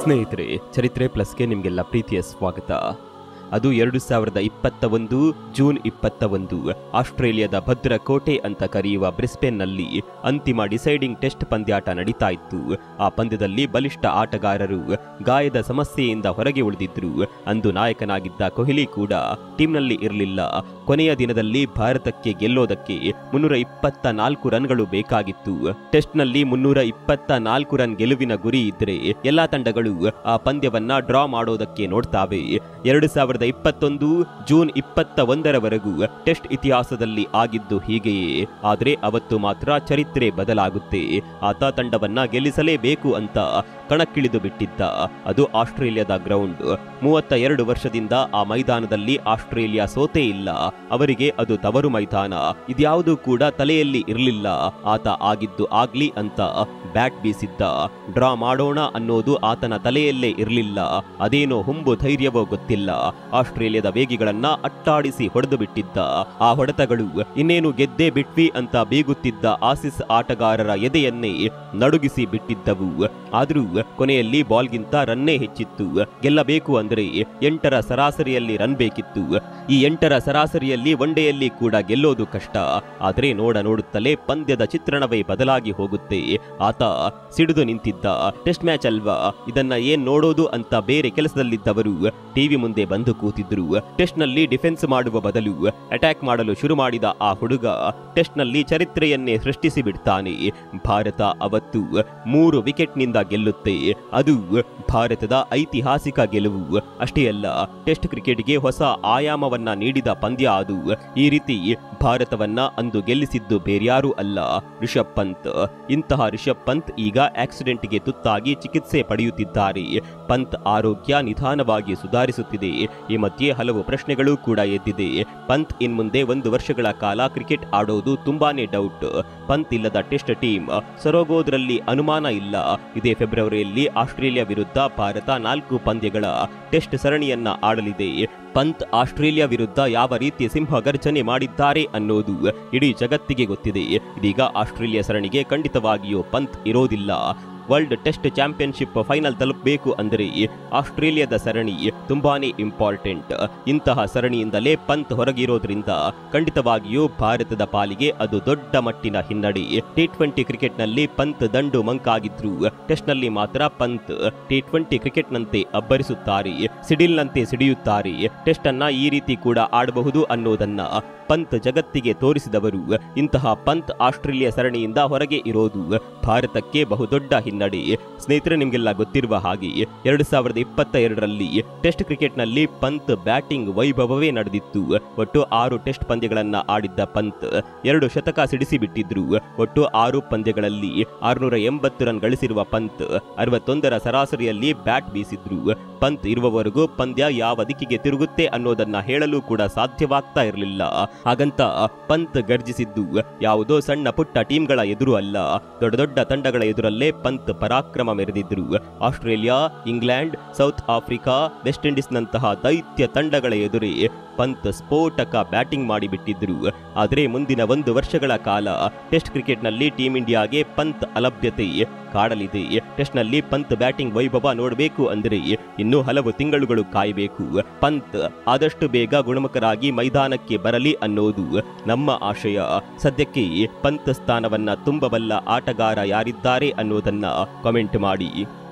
ಸ್ನೇಹಿತರೆ ಚರಿತ್ರೆ ಪ್ಲಸ್ಗೆ ನಿಮಗೆಲ್ಲ ಪ್ರೀತಿಯ ಸ್ವಾಗತ ಅದು ಎರಡು ಸಾವಿರದ ಇಪ್ಪತ್ತ ಒಂದು ಜೂನ್ ಇಪ್ಪತ್ತ ಒಂದು ಆಸ್ಟ್ರೇಲಿಯಾದ ಭದ್ರಕೋಟೆ ಅಂತ ಕರೆಯುವ ಬ್ರಿಸ್ಬೇನ್ನಲ್ಲಿ ಅಂತಿಮ ಡಿಸೈಡಿಂಗ್ ಟೆಸ್ಟ್ ಪಂದ್ಯಾಟ ನಡೀತಾ ಇತ್ತು ಆ ಪಂದ್ಯದಲ್ಲಿ ಬಲಿಷ್ಠ ಆಟಗಾರರು ಗಾಯದ ಸಮಸ್ಯೆಯಿಂದ ಹೊರಗೆ ಉಳಿದಿದ್ರು ಅಂದು ನಾಯಕನಾಗಿದ್ದ ಕೊಹ್ಲಿ ಕೂಡ ಟೀಮ್ನಲ್ಲಿ ಇರಲಿಲ್ಲ ಕೊನೆಯ ದಿನದಲ್ಲಿ ಭಾರತಕ್ಕೆ ಗೆಲ್ಲೋದಕ್ಕೆ ಮುನ್ನೂರ ಇಪ್ಪತ್ತ ನಾಲ್ಕು ರನ್ಗಳು ಬೇಕಾಗಿತ್ತು ಟೆಸ್ಟ್ನಲ್ಲಿ ಮುನ್ನೂರ ಇಪ್ಪತ್ತ ನಾಲ್ಕು ರನ್ ಗೆಲುವಿನ ಗುರಿ ಇದ್ರೆ ಎಲ್ಲಾ ತಂಡಗಳು ಆ ಪಂದ್ಯವನ್ನ ಡ್ರಾ ಮಾಡೋದಕ್ಕೆ ನೋಡ್ತಾವೆ ಎರಡು ಸಾವಿರದ ಇಪ್ಪತ್ತೊಂದು ಜೂನ್ ಇಪ್ಪತ್ತ ಒಂದರವರೆಗೂ ಟೆಸ್ಟ್ ಇತಿಹಾಸದಲ್ಲಿ ಆಗಿದ್ದು ಹೀಗೆಯೇ ಆದ್ರೆ ಅವತ್ತು ಮಾತ್ರ ಚರಿತ್ರೆ ಬದಲಾಗುತ್ತೆ ಆತ ತಂಡವನ್ನ ಗೆಲ್ಲಿಸಲೇಬೇಕು ಅಂತ ಕಣಕ್ಕಿಳಿದು ಬಿಟ್ಟಿದ್ದ ಅದು ಆಸ್ಟ್ರೇಲಿಯಾದ ಗ್ರೌಂಡ್ ಮೂವತ್ತ ಎರಡು ವರ್ಷದಿಂದ ಆ ಮೈದಾನದಲ್ಲಿ ಆಸ್ಟ್ರೇಲಿಯಾ ಸೋತೇ ಇಲ್ಲ ಅವರಿಗೆ ಅದು ತವರು ಮೈದಾನ ಇದ್ಯಾವುದೂ ಕೂಡ ತಲೆಯಲ್ಲಿ ಇರಲಿಲ್ಲ ಆತ ಆಗಿದ್ದು ಆಗ್ಲಿ ಅಂತ ಬ್ಯಾಟ್ ಬೀಸಿದ್ದ ಡ್ರಾ ಮಾಡೋಣ ಅನ್ನೋದು ಆತನ ತಲೆಯಲ್ಲೇ ಇರಲಿಲ್ಲ ಅದೇನೋ ಹುಂಬು ಧೈರ್ಯವೋ ಗೊತ್ತಿಲ್ಲ ಆಸ್ಟ್ರೇಲಿಯಾದ ವೇಗಿಗಳನ್ನ ಅಟ್ಟಾಡಿಸಿ ಹೊಡೆದು ಬಿಟ್ಟಿದ್ದ ಆ ಹೊಡೆತಗಳು ಇನ್ನೇನು ಗೆದ್ದೇ ಬಿಟ್ವಿ ಅಂತ ಬೀಗುತ್ತಿದ್ದ ಆಸಿಸ್ ಆಟಗಾರರ ಎದೆಯನ್ನೇ ನಡುಗಿಸಿ ಬಿಟ್ಟಿದ್ದವು ಆದ್ರೂ ಕೊನೆಯಲ್ಲಿ ಬಾಲ್ಗಿಂತ ರನ್ನೇ ಹೆಚ್ಚಿತ್ತು ಗೆಲ್ಲಬೇಕು ಅಂದ್ರೆ ಎಂಟರ ಸರಾಸರಿಯಲ್ಲಿ ರನ್ ಬೇಕಿತ್ತು ಈ ಎಂಟರ ಸರಾಸರಿಯಲ್ಲಿ ಒನ್ಡೇಯಲ್ಲಿ ಕೂಡ ಗೆಲ್ಲೋದು ಕಷ್ಟ ಆದ್ರೆ ನೋಡ ನೋಡುತ್ತಲೇ ಪಂದ್ಯದ ಚಿತ್ರಣವೇ ಬದಲಾಗಿ ಹೋಗುತ್ತೆ ಆತ ಸಿಡಿದು ನಿಂತಿದ್ದ ಟೆಸ್ಟ್ ಮ್ಯಾಚ್ ಅಲ್ವಾ ಇದನ್ನ ಏನ್ ನೋಡೋದು ಅಂತ ಬೇರೆ ಕೆಲಸದಲ್ಲಿದ್ದವರು ಟಿವಿ ಮುಂದೆ ಬಂದು ಕೂತಿದ್ರು ಟೆಸ್ಟ್ ನಲ್ಲಿ ಡಿಫೆನ್ಸ್ ಮಾಡುವ ಬದಲು ಅಟ್ಯಾಕ್ ಮಾಡಲು ಶುರು ಮಾಡಿದ ಆ ಹುಡುಗ ಟೆಸ್ಟ್ ನಲ್ಲಿ ಚರಿತ್ರೆಯನ್ನೇ ಸೃಷ್ಟಿಸಿ ಬಿಡ್ತಾನೆ ಭಾರತ ಅವತ್ತು ಮೂರು ವಿಕೆಟ್ನಿಂದ ಗೆಲ್ಲುತ್ತೆ ಅದು ಭಾರತದ ಐತಿಹಾಸಿಕ ಗೆಲುವು ಅಷ್ಟೇ ಅಲ್ಲ ಟೆಸ್ಟ್ ಕ್ರಿಕೆಟ್ಗೆ ಹೊಸ ಆಯಾಮವನ್ನ ನೀಡಿದ ಪಂದ್ಯ ಅದು ಈ ರೀತಿ ಭಾರತವನ್ನ ಅಂದು ಗೆಲ್ಲಿಸಿದ್ದು ಬೇರ್ಯಾರೂ ಅಲ್ಲ ರಿಷಬ್ ಪಂತ್ ಇಂತಹ ರಿಷಬ್ ಪಂತ್ ಈಗ ಆಕ್ಸಿಡೆಂಟ್ಗೆ ತುತ್ತಾಗಿ ಚಿಕಿತ್ಸೆ ಪಡೆಯುತ್ತಿದ್ದಾರೆ ಪಂತ್ ಆರೋಗ್ಯ ನಿಧಾನವಾಗಿ ಸುಧಾರಿಸುತ್ತಿದೆ ಈ ಮಧ್ಯೆ ಹಲವು ಪ್ರಶ್ನೆಗಳು ಕೂಡ ಎದ್ದಿದೆ ಪಂತ್ ಇನ್ಮುಂದೆ ಒಂದು ವರ್ಷಗಳ ಕಾಲ ಕ್ರಿಕೆಟ್ ಆಡೋದು ತುಂಬಾನೇ ಡೌಟ್ ಪಂತ್ ಇಲ್ಲದ ಟೆಸ್ಟ್ ಟೀಮ್ ಸರೋಗೋದ್ರಲ್ಲಿ ಅನುಮಾನ ಇಲ್ಲ ಇದೇ ಫೆಬ್ರವರಿಯಲ್ಲಿ ಆಸ್ಟ್ರೇಲಿಯಾ ವಿರುದ್ಧ ಭಾರತ ನಾಲ್ಕು ಪಂದ್ಯಗಳ ಟೆಸ್ಟ್ ಸರಣಿಯನ್ನ ಆಡಲಿದೆ ಪಂತ್ ಆಸ್ಟ್ರೇಲಿಯಾ ವಿರುದ್ಧ ಯಾವ ರೀತಿ ಸಿಂಹ ಗರ್ಜನೆ ಮಾಡಿದ್ದಾರೆ ಅನ್ನೋದು ಇಡೀ ಜಗತ್ತಿಗೆ ಗೊತ್ತಿದೆ ಇದೀಗ ಆಸ್ಟ್ರೇಲಿಯಾ ಸರಣಿಗೆ ಖಂಡಿತವಾಗಿಯೂ ಪಂತ್ ಇರೋದಿಲ್ಲ ವರ್ಲ್ಡ್ ಟೆಸ್ಟ್ ಚಾಂಪಿಯನ್ಶಿಪ್ ಫೈನಲ್ ತಲುಪಬೇಕು ಅಂದರೆ ಆಸ್ಟ್ರೇಲಿಯಾದ ಸರಣಿ ತುಂಬಾನೇ ಇಂಪಾರ್ಟೆಂಟ್ ಇಂತಹ ಸರಣಿಯಿಂದಲೇ ಪಂತ್ ಹೊರಗಿರೋದ್ರಿಂದ ಖಂಡಿತವಾಗಿಯೂ ಭಾರತದ ಪಾಲಿಗೆ ಅದು ದೊಡ್ಡ ಮಟ್ಟಿನ ಹಿನ್ನಡೆ ಟಿ ಟ್ವೆಂಟಿ ಕ್ರಿಕೆಟ್ನಲ್ಲಿ ಪಂತ್ ದಂಡು ಮಂಕಾಗಿದ್ರು ಟೆಸ್ಟ್ನಲ್ಲಿ ಮಾತ್ರ ಪಂತ್ ಟಿ ಟ್ವೆಂಟಿ ಕ್ರಿಕೆಟ್ನಂತೆ ಅಬ್ಬರಿಸುತ್ತಾರೆ ಸಿಡಿಲ್ನಂತೆ ಸಿಡಿಯುತ್ತಾರೆ ಟೆಸ್ಟ್ ಅನ್ನ ಈ ರೀತಿ ಕೂಡ ಆಡಬಹುದು ಅನ್ನೋದನ್ನ ಪಂತ್ ಜಗತ್ತಿಗೆ ತೋರಿಸಿದವರು ಇಂತಹ ಪಂತ್ ಆಸ್ಟ್ರೇಲಿಯಾ ಸರಣಿಯಿಂದ ಹೊರಗೆ ಇರೋದು ಭಾರತಕ್ಕೆ ಬಹುದೊಡ್ಡ ಹಿನ್ನಡೆ ಸ್ನೇಹಿತರೆ ನಿಮಗೆಲ್ಲ ಗೊತ್ತಿರುವ ಹಾಗೆ ಎರಡು ಸಾವಿರದ ಇಪ್ಪತ್ತ ಎರಡರಲ್ಲಿ ಟೆಸ್ಟ್ ಕ್ರಿಕೆಟ್ನಲ್ಲಿ ಪಂತ್ ಬ್ಯಾಟಿಂಗ್ ವೈಭವವೇ ನಡೆದಿತ್ತು ಒಟ್ಟು ಆರು ಟೆಸ್ಟ್ ಪಂದ್ಯಗಳನ್ನ ಆಡಿದ್ದ ಪಂತ್ ಎರಡು ಶತಕ ಸಿಡಿಸಿ ಬಿಟ್ಟಿದ್ರು ಒಟ್ಟು ಆರು ಪಂದ್ಯಗಳಲ್ಲಿ ಆರುನೂರ ಎಂಬತ್ತು ರನ್ ಗಳಿಸಿರುವ ಪಂತ್ ಅರವತ್ತೊಂದರ ಸರಾಸರಿಯಲ್ಲಿ ಬ್ಯಾಟ್ ಬೀಸಿದ್ರು ಪಂತ್ ಇರುವವರೆಗೂ ಪಂದ್ಯ ಯಾವ ದಿಕ್ಕಿಗೆ ತಿರುಗುತ್ತೆ ಅನ್ನೋದನ್ನ ಹೇಳಲು ಕೂಡ ಸಾಧ್ಯವಾಗ್ತಾ ಇರಲಿಲ್ಲ ಹಾಗಂತ ಪಂತ್ ಗರ್ಜಿಸಿದ್ದು ಯಾವುದೋ ಸಣ್ಣ ಪುಟ್ಟ ಟೀಮ್ಗಳ ಎದುರು ಅಲ್ಲ ದೊಡ್ಡ ದೊಡ್ಡ ತಂಡಗಳ ಎದುರಲ್ಲೇ ಪಂತ್ ಪರಾಕ್ರಮ ಮೆರೆದಿದ್ರು Australia England South Africa West ಇಂಡೀಸ್ನಂತಹ ದೈತ್ಯ ತಂಡಗಳ ಎದುರೇ ಪಂತ್ ಸ್ಫೋಟಕ ಬ್ಯಾಟಿಂಗ್ ಮಾಡಿಬಿಟ್ಟಿದ್ರು ಆದರೆ ಮುಂದಿನ ಒಂದು ವರ್ಷಗಳ ಕಾಲ ಟೆಸ್ಟ್ ಕ್ರಿಕೆಟ್ನಲ್ಲಿ ಟೀಂ ಇಂಡಿಯಾಗೆ ಪಂತ್ ಅಲಭ್ಯತೆ ಕಾಡಲಿದೆ ಟೆಸ್ಟ್ನಲ್ಲಿ ಪಂತ್ ಬ್ಯಾಟಿಂಗ್ ವೈಭವ ನೋಡಬೇಕು ಅಂದರೆ ಇನ್ನೂ ಹಲವು ತಿಂಗಳುಗಳು ಕಾಯಬೇಕು ಪಂತ್ ಆದಷ್ಟು ಬೇಗ ಗುಣಮುಖರಾಗಿ ಮೈದಾನಕ್ಕೆ ಬರಲಿ ಅನ್ನೋದು ನಮ್ಮ ಆಶಯ ಸದ್ಯಕ್ಕೆ ಪಂತ್ ಸ್ಥಾನವನ್ನ ತುಂಬಬಲ್ಲ ಆಟಗಾರ ಯಾರಿದ್ದಾರೆ ಅನ್ನೋದನ್ನ ಕಾಮೆಂಟ್ ಮಾಡಿ